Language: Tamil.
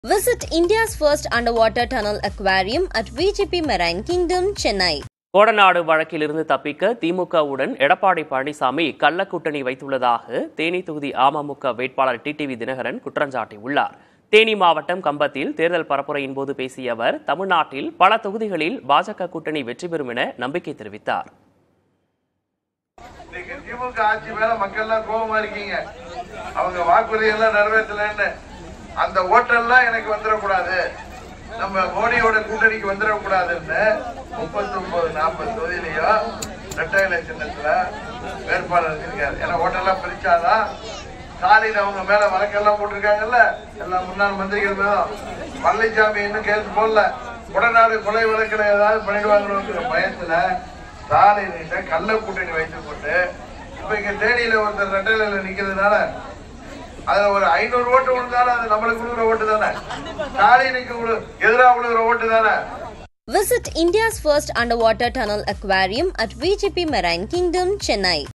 Visit India's first underwater tunnel aquarium at VGP Marine Kingdom, Chennai. Kodanad வழக்கிலிருந்து தப்பிக்க திமுகவுடன் எடப்பாடி பழனிசாமி கள்ள கூட்டணி வைத்துள்ளதாக தேனி தொகுதி அமமுக வேட்பாளர் டிடிவி தினகரன் குற்றஞ்சாட்டியுள்ளார் தேனி மாவட்டம் கம்பத்தில் தேர்தல் பரப்புரையின் போது பேசிய அவர் தமிழ்நாட்டில் பல தொகுதிகளில் பாஜக கூட்டணி வெற்றி பெறும் என நம்பிக்கை தெரிவித்தார் இன்னைக்கு திமுக ஆட்சி மேல மக்கள் எல்லாம் கோபமா இருக்கீங்க அவங்க வாக்குறுதி எல்லாம் நிறைவேற்றலன்னு அந்த ஓட்டெல்லாம் எனக்கு வந்துடக்கூடாது நம்ம மோடியோட கூட்டணிக்கு வந்துடக்கூடாதுன்னு முப்பத்தி ஒன்பது நாற்பது தொகுதியிலையும் ரெட்டை சின்னத்துல வேட்பாளர் இருக்காரு ஏன்னா ஓட்டெல்லாம் பிரிச்சாதான் ஸ்டாலின் அவங்க மேல வழக்கெல்லாம் போட்டிருக்காங்கல்ல எல்லா முன்னாள் மந்திரிகள் மேலும் பழனிசாமி இன்னும் கேஸ் போடல உடனாடு கொலை வழக்கில் ஏதாவது பண்ணிடுவாங்களோங்கிற பயத்துல ஸ்டாலின் கிட்ட கள்ள கூட்டணி வைத்துக் கொண்டு இப்ப இங்க தேனியில ஒருத்தர் ரெட்டையில நிக்கிறதுனால அதுல ஒரு ஐநூறு ஓட்டு விழுந்தாலும் அது நம்மளுக்கு விழுகிற ஓட்டு தானே ஸ்டாலினுக்கு விழு- எதிராக விழுகிற ஓட்டு தானே Visit India's first underwater tunnel aquarium at VGP Marine Kingdom, Chennai.